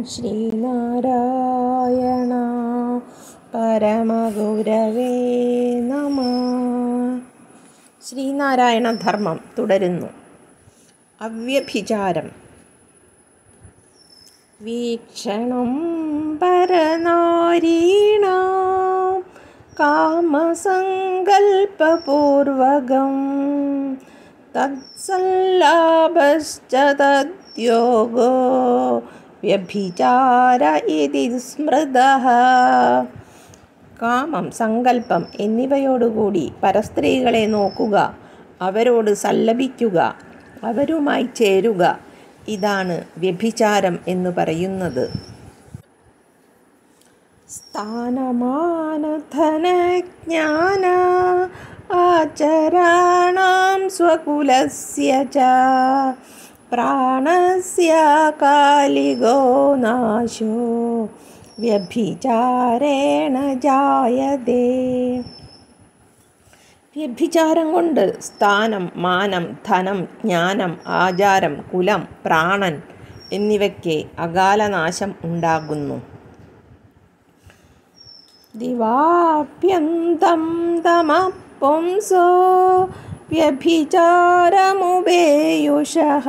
ശ്രീനാരായണ പരമഗുരവേ നമ ശ്രീനാരായണ ധർമ്മം തുടരുന്നു അവ്യഭിചാരം വീക്ഷണം പരനാരീണാം കാമസങ്കൽപ്പപൂർവകം തത്സല്ലാഭശ്ച തദ്യോഗോ വ്യഭിചാര ഇതി സ്മൃതഃ കാമം സങ്കല്പം എന്നിവയോടുകൂടി പരസ്ത്രീകളെ നോക്കുക അവരോട് സല്ലപിക്കുക അവരുമായി ചേരുക ഇതാണ് വ്യഭിചാരം എന്ന് പറയുന്നത് സ്ഥാനമാനധനജ്ഞാന ആചരാണാം സ്വകുലസ്യ ച പ്രാണസ്യ കാലികോ നാശോ വ്യഭിചാരേണ ജായതേ വ്യഭിചാരം കൊണ്ട് സ്ഥാനം മാനം ധനം ജ്ഞാനം ആചാരം കുലം പ്രാണൻ എന്നിവയ്ക്ക് അകാലനാശം ഉണ്ടാകുന്നു ദിവാഭ്യന്തം തമപുംസോ വ്യഭിചാരമുപേയുഷः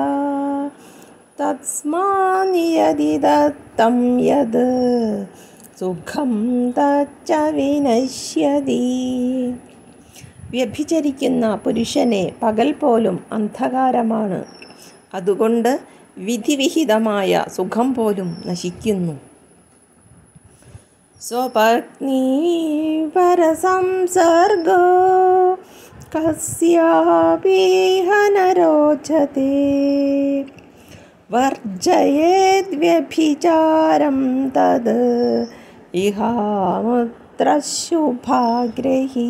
തസ്മാനിയതി ദത്തം യത് സുഖം തച്ച വിനശ്യതി വ്യഭിചരിക്കുന്ന പുരുഷനെ പകൽ പോലും അന്ധകാരമാണ് അതുകൊണ്ട് വിധിവിഹിതമായ സുഖം പോലും നശിക്കുന്നു സ്വപത്നീ പരസംസർഗോ കസ്യാപീഹനരോചത്തെ വർജയേദ്വ്യഭിചാരം തത് ഇഹാമുത്രശുഭാഗ്രഹീ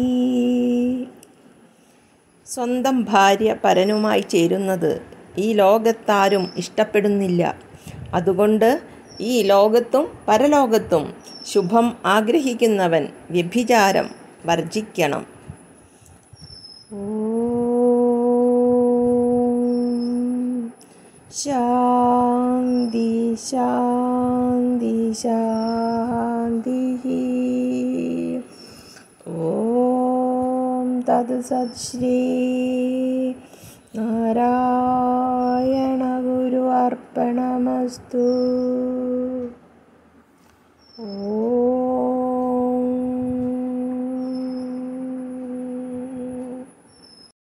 സ്വന്തം ഭാര്യ പരനുമായി ചേരുന്നത് ഈ ലോകത്താരും ഇഷ്ടപ്പെടുന്നില്ല അതുകൊണ്ട് ഈ ലോകത്തും പരലോകത്തും ശുഭം ആഗ്രഹിക്കുന്നവൻ വ്യഭിചാരം വർജിക്കണം ശാന്തി ശാന്തി ശാന്തി ഓം തത് സത് ശ്രീ നാരായണ ഗുരു അർപ്പണമസ്തു